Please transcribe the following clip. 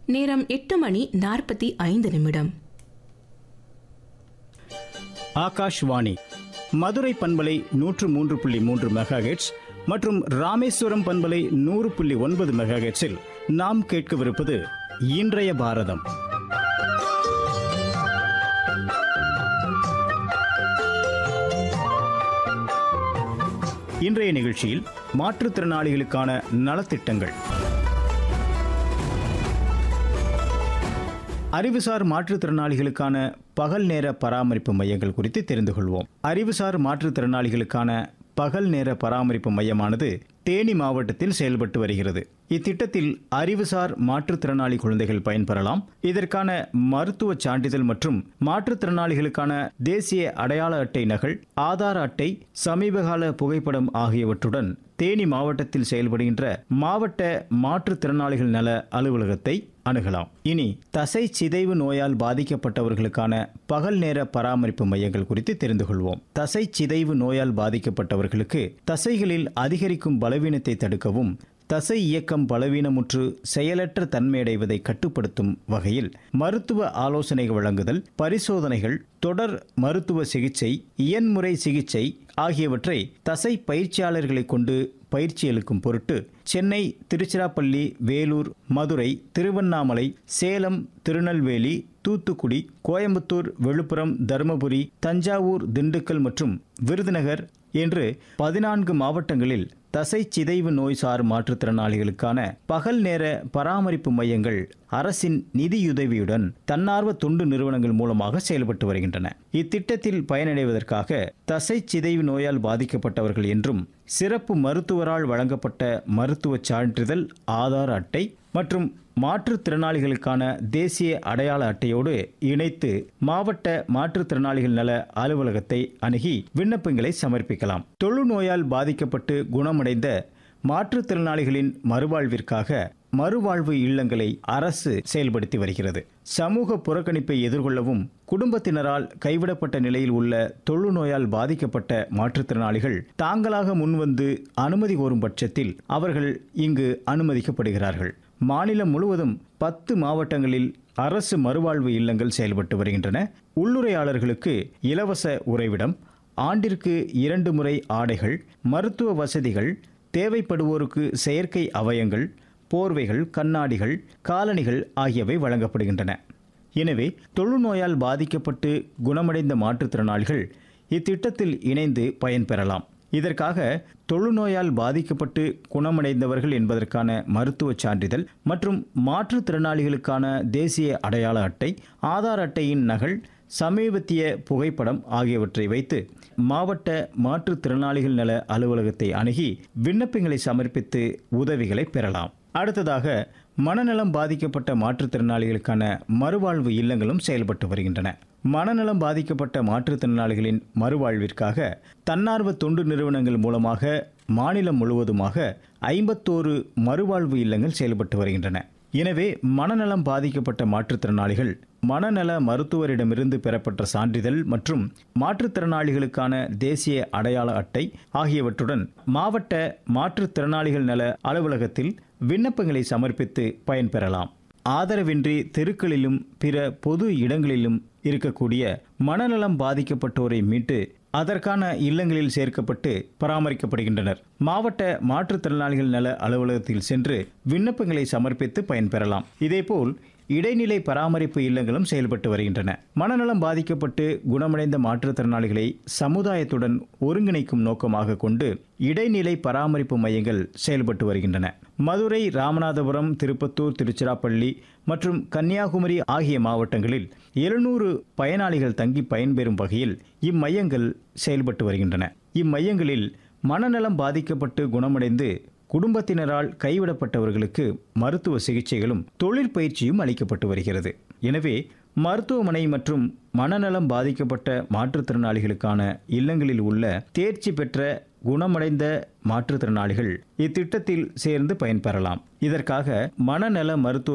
நேரம் எட்டு மணி நாற்பத்தி ஐந்து நிமிடம் ஆகாஷ்வாணி மதுரை பண்பலை நூற்று மூன்று புள்ளி மூன்று மெகாஹெட்ஸ் மற்றும் ராமேஸ்வரம் பண்பலை நூறு புள்ளி ஒன்பது மெகாஹெட்ஸில் நாம் கேட்கவிருப்பது இன்றைய பாரதம் இன்றைய நிகழ்ச்சியில் மாற்றுத்திறனாளிகளுக்கான நலத்திட்டங்கள் அறிவுசார் மாற்றுத்திறனாளிகளுக்கான பகல் நேர பராமரிப்பு மையங்கள் குறித்து தெரிந்து கொள்வோம் அறிவுசார் மாற்றுத்திறனாளிகளுக்கான பகல் நேர பராமரிப்பு மையமானது தேனி மாவட்டத்தில் செயல்பட்டு வருகிறது இத்திட்டத்தில் அறிவுசார் மாற்றுத்திறனாளி குழந்தைகள் பயன்பெறலாம் இதற்கான மருத்துவ சான்றிதழ் மற்றும் மாற்றுத்திறனாளிகளுக்கான தேசிய அடையாள அட்டை நகல் ஆதார் அட்டை சமீபகால புகைப்படம் ஆகியவற்றுடன் தேனி மாவட்டத்தில் செயல்படுகின்ற மாவட்ட மாற்றுத்திறனாளிகள் நல அலுவலகத்தை அணுகலாம் இனி தசை சிதைவு நோயால் பாதிக்கப்பட்டவர்களுக்கான பகல் நேர பராமரிப்பு மையங்கள் குறித்து தெரிந்து கொள்வோம் தசை சிதைவு நோயால் பாதிக்கப்பட்டவர்களுக்கு தசைகளில் அதிகரிக்கும் பலவீனத்தை தடுக்கவும் தசை இயக்கம் பலவீனமுற்று செயலற்ற தன்மையடைவதை கட்டுப்படுத்தும் வகையில் மருத்துவ ஆலோசனை வழங்குதல் பரிசோதனைகள் தொடர் மருத்துவ சிகிச்சை இயன்முறை சிகிச்சை ஆகியவற்றை தசை பயிற்சியாளர்களை கொண்டு பயிற்சி அளிக்கும் பொருட்டு சென்னை திருச்சிராப்பள்ளி வேலூர் மதுரை திருவண்ணாமலை சேலம் திருநெல்வேலி தூத்துக்குடி கோயம்புத்தூர் விழுப்புரம் தருமபுரி தஞ்சாவூர் திண்டுக்கல் மற்றும் விருதுநகர் என்று பதினான்கு மாவட்டங்களில் தசை சிதைவு நோய் சார் மாற்றுத்திறனாளிகளுக்கான பகல் நேர பராமரிப்பு மையங்கள் அரசின் நிதியுதவியுடன் தன்னார்வ தொண்டு நிறுவனங்கள் மூலமாக செயல்பட்டு வருகின்றன இத்திட்டத்தில் பயனடைவதற்காக தசை சிதைவு நோயால் பாதிக்கப்பட்டவர்கள் என்றும் சிறப்பு மருத்துவரால் வழங்கப்பட்ட மருத்துவ சான்றிதழ் ஆதார் அட்டை மற்றும் மாற்றுத்திறனாளிகளுக்கான தேசிய அடையாள அட்டையோடு இணைத்து மாவட்ட மாற்றுத்திறனாளிகள் நல அலுவலகத்தை அணுகி விண்ணப்பங்களை சமர்ப்பிக்கலாம் தொழுநோயால் பாதிக்கப்பட்டு குணமடைந்த மாற்றுத்திறனாளிகளின் மறுவாழ்விற்காக மறுவாழ்வு இல்லங்களை அரசு செயல்படுத்தி வருகிறது சமூக புறக்கணிப்பை எதிர்கொள்ளவும் குடும்பத்தினரால் கைவிடப்பட்ட நிலையில் உள்ள தொழுநோயால் பாதிக்கப்பட்ட மாற்றுத்திறனாளிகள் தாங்களாக முன்வந்து அனுமதி கோரும் பட்சத்தில் அவர்கள் இங்கு அனுமதிக்கப்படுகிறார்கள் மாநிலம் முழுவதும் பத்து மாவட்டங்களில் அரசு மறுவாழ்வு இல்லங்கள் செயல்பட்டு வருகின்றன உள்ளுரையாளர்களுக்கு இலவச உறைவிடம் ஆண்டிற்கு இரண்டு முறை ஆடைகள் மருத்துவ வசதிகள் தேவைப்படுவோருக்கு செயற்கை அவயங்கள் போர்வைகள் கண்ணாடிகள் காலணிகள் ஆகியவை வழங்கப்படுகின்றன எனவே தொழுநோயால் பாதிக்கப்பட்டு குணமடைந்த மாற்றுத்திறனாளிகள் இத்திட்டத்தில் இணைந்து பயன்பெறலாம் இதற்காக தொழுநோயால் பாதிக்கப்பட்டு குணமடைந்தவர்கள் என்பதற்கான மருத்துவ சான்றிதழ் மற்றும் மாற்றுத்திறனாளிகளுக்கான தேசிய அடையாள அட்டை ஆதார் அட்டையின் நகல் சமீபத்திய புகைப்படம் ஆகியவற்றை வைத்து மாவட்ட மாற்றுத்திறனாளிகள் நல அலுவலகத்தை அணுகி விண்ணப்பங்களை சமர்ப்பித்து உதவிகளை பெறலாம் அடுத்ததாக மனநலம் பாதிக்கப்பட்ட மாற்றுத்திறனாளிகளுக்கான மறுவாழ்வு இல்லங்களும் செயல்பட்டு வருகின்றன மனநலம் பாதிக்கப்பட்ட மாற்றுத்திறனாளிகளின் மறுவாழ்விற்காக தன்னார்வ தொண்டு நிறுவனங்கள் மூலமாக மாநிலம் முழுவதுமாக ஐம்பத்தோரு மறுவாழ்வு இல்லங்கள் செயல்பட்டு வருகின்றன எனவே மனநலம் பாதிக்கப்பட்ட மாற்றுத்திறனாளிகள் மனநல மருத்துவரிடமிருந்து பெறப்பட்ட சான்றிதழ் மற்றும் மாற்றுத்திறனாளிகளுக்கான தேசிய அடையாள அட்டை ஆகியவற்றுடன் மாவட்ட மாற்றுத்திறனாளிகள் நல அலுவலகத்தில் விண்ணப்பங்களை சமர்ப்பித்து பயன்பெறலாம் ஆதரவின்றி தெருக்களிலும் பிற பொது இடங்களிலும் இருக்கக்கூடிய மனநலம் பாதிக்கப்பட்டோரை மீட்டு அதற்கான இல்லங்களில் சேர்க்கப்பட்டு பராமரிக்கப்படுகின்றனர் மாவட்ட மாற்றுத்திறனாளிகள் நல அலுவலகத்தில் சென்று விண்ணப்பங்களை சமர்ப்பித்து பயன்பெறலாம் இதேபோல் இடைநிலை பராமரிப்பு இல்லங்களும் செயல்பட்டு வருகின்றன மனநலம் பாதிக்கப்பட்டு குணமடைந்த மாற்றுத்திறனாளிகளை சமுதாயத்துடன் ஒருங்கிணைக்கும் நோக்கமாக கொண்டு இடைநிலை பராமரிப்பு மையங்கள் செயல்பட்டு வருகின்றன மதுரை ராமநாதபுரம் திருப்பத்தூர் திருச்சிராப்பள்ளி மற்றும் கன்னியாகுமரி ஆகிய மாவட்டங்களில் எழுநூறு பயனாளிகள் தங்கி பயன்பெறும் வகையில் இம்மையங்கள் செயல்பட்டு வருகின்றன இம்மையங்களில் மனநலம் பாதிக்கப்பட்டு குணமடைந்து குடும்பத்தினரால் கைவிடப்பட்டவர்களுக்கு மருத்துவ சிகிச்சைகளும் தொழிற்பயிற்சியும் அளிக்கப்பட்டு வருகிறது எனவே மருத்துவமனை மற்றும் மனநலம் பாதிக்கப்பட்ட மாற்றுத்திறனாளிகளுக்கான இல்லங்களில் உள்ள தேர்ச்சி பெற்ற குணமடைந்த மாற்றுத்திறனாளிகள் இத்திட்டத்தில் சேர்ந்து பயன்பெறலாம் இதற்காக மனநல மருத்துவ